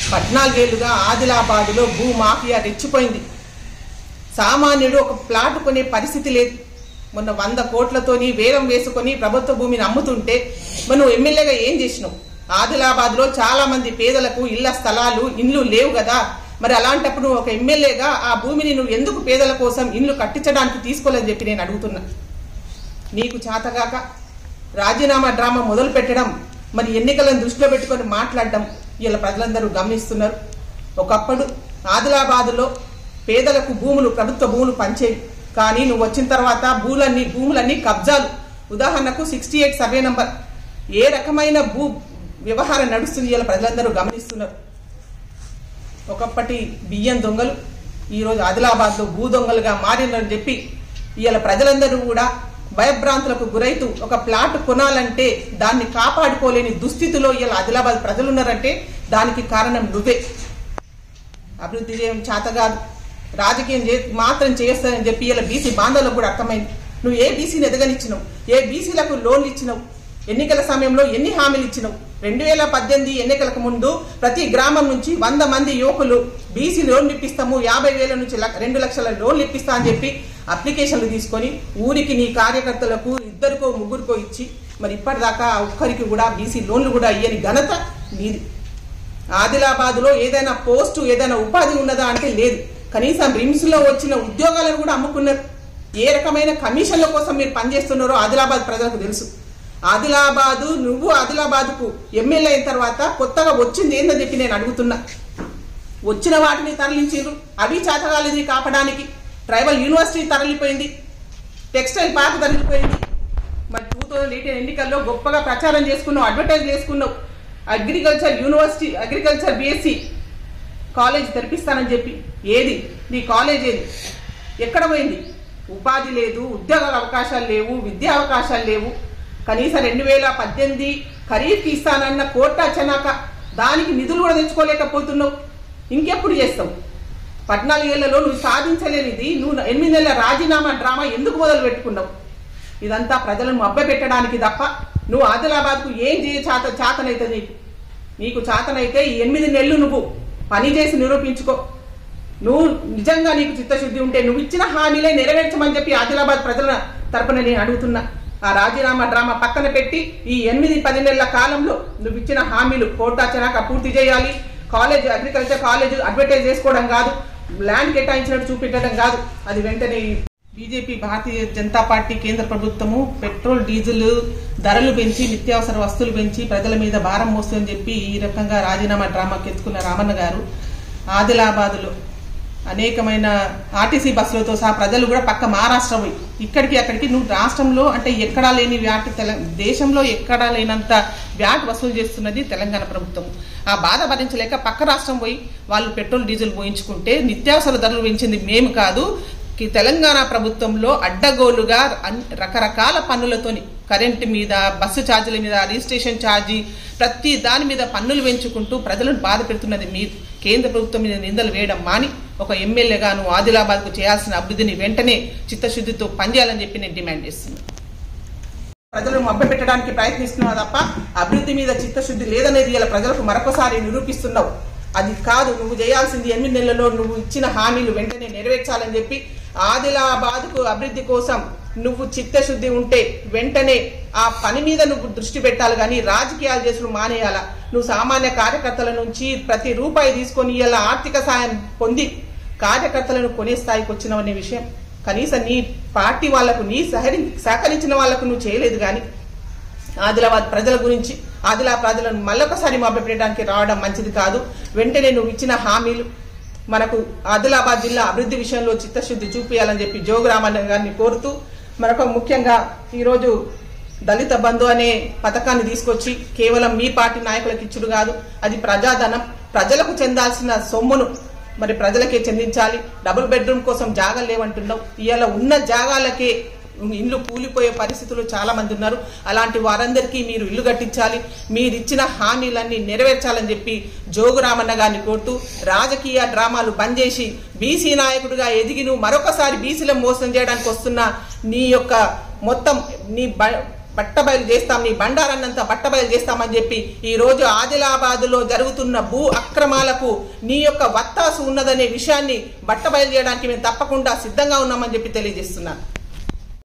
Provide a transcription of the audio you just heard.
పద్నాలుగేళ్లుగా ఆదిలాబాదులో భూ మాఫియా రెచ్చిపోయింది సామాన్యుడు ఒక ప్లాట్ కొనే పరిస్థితి లేదు మొన్న వంద కోట్లతోని వేలం వేసుకొని ప్రభుత్వ భూమిని అమ్ముతుంటే మరి నువ్వు ఎమ్మెల్యేగా ఏం చేసినావు ఆదిలాబాద్లో చాలా మంది పేదలకు ఇళ్ల స్థలాలు ఇండ్లు లేవు కదా మరి అలాంటప్పుడు నువ్వు ఒక ఎమ్మెల్యేగా ఆ భూమిని నువ్వు ఎందుకు పేదల కోసం ఇండ్లు కట్టించడానికి తీసుకోలేదని చెప్పి నేను అడుగుతున్నా నీకు చేతగాక రాజీనామా డ్రామా మొదలు పెట్టడం మరి ఎన్నికలను దృష్టిలో పెట్టుకొని మాట్లాడడం ఇలా ప్రజలందరూ గమనిస్తున్నారు ఒకప్పుడు ఆదిలాబాదులో పేదలకు భూములు ప్రభుత్వ భూములు పంచేవి కానీ నువ్వు వచ్చిన తర్వాత భూలన్నీ భూములన్నీ కబ్జాలు ఉదాహరణకు సిక్స్టీ ఎయిట్ సర్వే నంబర్ ఏ రకమైన భూ వ్యవహారం నడుస్తుంది ఇలా ప్రజలందరూ గమనిస్తున్నారు ఒకప్పటి బియ్యం దొంగలు ఈరోజు ఆదిలాబాద్లో భూ దొంగలుగా మారినని చెప్పి ఇవాళ ప్రజలందరూ కూడా భయభ్రాంతులకు గురైతూ ఒక ప్లాట్ కొనాలంటే దాన్ని కాపాడుకోలేని దుస్థితిలో ఇవాళ ఆదిలాబాద్ ప్రజలు ఉన్నారంటే దానికి కారణం నువ్వే అభివృద్ధి చేయడం చేత కాదు రాజకీయం చే మాత్రం చేస్తానని చెప్పి ఇలా బీసీ బాంధవులకు కూడా అర్థమైంది నువ్వు ఏ బీసీని ఎదగనిచ్చినావు ఏ బీసీలకు లోన్లు ఇచ్చినావు ఎన్నికల సమయంలో ఎన్ని హామీలు ఇచ్చినావు రెండు వేల పద్దెనిమిది ఎన్నికలకు ముందు ప్రతి గ్రామం నుంచి వంద మంది యువకులు బీసీ లోన్లు ఇప్పిస్తాము యాభై వేల నుంచి లక్ష- రెండు లక్షల లోన్లు ఇప్పిస్తా అని చెప్పి అప్లికేషన్లు తీసుకొని ఊరికి నీ కార్యకర్తలకు ఇద్దరికో ముగ్గురికో ఇచ్చి మరి ఇప్పటిదాకా ఒక్కరికి కూడా బీసీ లోన్లు కూడా ఇయ్యని ఘనత నీది ఆదిలాబాద్ లో ఏదైనా పోస్టు ఏదైనా ఉపాధి ఉన్నదా అంటే లేదు కనీసం రిమ్స్ లో వచ్చిన ఉద్యోగాలను కూడా అమ్ముకున్నారు ఏ రకమైన కమిషన్ల కోసం మీరు పనిచేస్తున్నారో ఆదిలాబాద్ ప్రజలకు తెలుసు ఆదిలాబాదు నువ్వు ఆదిలాబాద్ కు ఎమ్మెల్యే అయిన తర్వాత కొత్తగా వచ్చింది ఏందని చెప్పి నేను అడుగుతున్నా వచ్చిన వాటిని తరలించారు అవి చేతగాలిది కాపడానికి ట్రైబల్ యూనివర్సిటీ తరలిపోయింది టెక్స్టైల్ పార్క్ తరలిపోయింది మరి టూ థౌజండ్ ఎయిటీన్ ఎన్నికల్లో గొప్పగా ప్రచారం చేసుకున్నావు అడ్వర్టైజ్ చేసుకున్నావు agriculture university agriculture BSc college తెరిపిస్తానని చెప్పి ఏది నీ కాలేజ్ ఏది ఎక్కడ పోయింది ఉపాధి లేదు ఉద్యోగ అవకాశాలు లేవు విద్యా అవకాశాలు లేవు కనీసం రెండు వేల పద్దెనిమిది ఖరీఫ్కి ఇస్తానన్న కోట చెనాక దానికి నిధులు కూడా తెచ్చుకోలేకపోతున్నావు ఇంకెప్పుడు చేస్తావు పద్నాలుగేళ్లలో నువ్వు సాధించలేనిది నువ్వు ఎనిమిది నెలల రాజీనామా డ్రామా ఎందుకు మొదలు పెట్టుకున్నావు ఇదంతా ప్రజలను మబ్బ పెట్టడానికి తప్ప నువ్వు ఆదిలాబాద్కు ఏం చేయ చాత చాతనైతే నీకు నీకు చాతనైతే ఈ ఎనిమిది నెలలు నువ్వు పని చేసి నిరూపించుకో నువ్వు నిజంగా నీకు చిత్తశుద్ధి ఉంటే నువ్వు ఇచ్చిన హామీలే నెరవేర్చమని చెప్పి ఆదిలాబాద్ ప్రజల తరపున నేను అడుగుతున్నా ఆ రాజీనామా డ్రామా పక్కన పెట్టి ఈ ఎనిమిది పది నెలల కాలంలో నువ్వు ఇచ్చిన హామీలు కోటాచనాక పూర్తి చేయాలి కాలేజ్ అగ్రికల్చర్ కాలేజ్ అడ్వర్టైజ్ చేసుకోవడం కాదు ల్యాండ్ కేటాయించినట్టు చూపించడం కాదు అది వెంటనే బీజేపీ భారతీయ జనతా పార్టీ కేంద్ర ప్రభుత్వము పెట్రోల్ డీజిల్ ధరలు పెంచి నిత్యావసర వస్తువులు పెంచి ప్రజల మీద భారం మోస్తుందని చెప్పి ఈ రకంగా రాజీనామా డ్రామాకి ఎత్తుకున్న రామన్న గారు ఆదిలాబాదులో అనేకమైన ఆర్టీసీ బస్సులతో సహా ప్రజలు కూడా పక్క మహారాష్ట్ర పోయి ఇక్కడికి అక్కడికి నువ్వు రాష్ట్రంలో అంటే ఎక్కడా లేని వ్యాట్ తెల దేశంలో ఎక్కడా లేనంత వ్యాట్ వసూలు చేస్తున్నది తెలంగాణ ప్రభుత్వం ఆ బాధ భరించలేక పక్క రాష్ట్రం పోయి వాళ్ళు పెట్రోల్ డీజిల్ పోయించుకుంటే నిత్యావసర ధరలు పెంచింది మేము కాదు కి తెలంగాణ ప్రభుత్వంలో అడ్డగోలుగా అన్- రకరకాల పన్నులతోని కరెంటు మీద బస్సు ఛార్జీల మీద రిజిస్ట్రేషన్ ఛార్జీ ప్రతి దాని మీద పన్నులు పెంచుకుంటూ ప్రజలను బాధ పెడుతున్నది మీరు కేంద్ర ప్రభుత్వం మీద నిందలు వేయడం మాని ఒక ఎమ్మెల్యేగా నువ్వు ఆదిలాబాద్కు చేయాల్సిన అభివృద్ధిని వెంటనే చిత్తశుద్ధితో పనిచేయాలని చెప్పి నేను డిమాండ్ చేస్తున్నాను ప్రజలను మభ్య పెట్టడానికి ప్రయత్నిస్తున్నావు తప్ప అభివృద్ధి మీద చిత్తశుద్ధి లేదనేది ఇలా ప్రజలకు మరొకసారి నిరూపిస్తున్నావు అది కాదు నువ్వు చేయాల్సింది ఎనిమిది నెలల్లో నువ్వు ఇచ్చిన హామీలు వెంటనే నెరవేర్చాలని చెప్పి ఆదిలాబాద్కు అభివృద్ధి కోసం నువ్వు చిత్తశుద్ధి ఉంటే వెంటనే ఆ పని మీద నువ్వు దృష్టి పెట్టాలి కానీ రాజకీయాలు చేసుడు మానేయాల నువ్వు సామాన్య కార్యకర్తల నుంచి ప్రతి రూపాయి తీసుకొని ఇలా ఆర్థిక సాయం పొంది కార్యకర్తలను కొనే స్థాయికి వచ్చినవనే విషయం కనీసం నీ పార్టీ వాళ్లకు నీ సహరి సహకరించిన వాళ్లకు నువ్వు చేయలేదు కానీ ఆదిలాబాద్ ప్రజల గురించి ఆదిలాబాద్ ప్రజలను మళ్ళొకసారి మభ్యపెట్టడానికి రావడం మంచిది కాదు వెంటనే నువ్వు ఇచ్చిన హామీలు మనకు ఆదిలాబాద్ జిల్లా అభివృద్ధి విషయంలో చిత్తశుద్ధి చూపించాలని చెప్పి జోగురామన్న గారిని కోరుతూ మరొక ముఖ్యంగా ఈరోజు దళిత బంధు అనే పథకాన్ని తీసుకొచ్చి కేవలం మీ పార్టీ నాయకులకు ఇచ్చుడు కాదు అది ప్రజాధనం ప్రజలకు చెందాల్సిన సొమ్మును మరి ప్రజలకే చెందించాలి డబుల్ బెడ్రూమ్ కోసం జాగాలు లేవంటున్నావు ఇవాళ ఉన్న జాగాలకే ఇల్లు కూలిపోయే పరిస్థితులు చాలా మంది ఉన్నారు అలాంటి వారందరికీ మీరు ఇల్లు కట్టించాలి మీరు ఇచ్చిన హామీలన్నీ నెరవేర్చాలని చెప్పి జోగురామన్న గారిని కోరుతూ రాజకీయ డ్రామాలు బంద్ చేసి బీసీ నాయకుడిగా ఎదిగి నువ్వు మరొకసారి బీసీలను మోసం చేయడానికి వస్తున్న నీ యొక్క మొత్తం నీ బ- బట్టబయలు చేస్తాం నీ బండారాన్నంతా బట్టబయలు చేస్తామని చెప్పి ఈ రోజు ఆదిలాబాద్ లో జరుగుతున్న భూ అక్రమాలకు నీ యొక్క వత్తాసు ఉన్నదనే విషయాన్ని బట్టబయలు చేయడానికి మేము తప్పకుండా సిద్ధంగా ఉన్నామని చెప్పి తెలియజేస్తున్నాను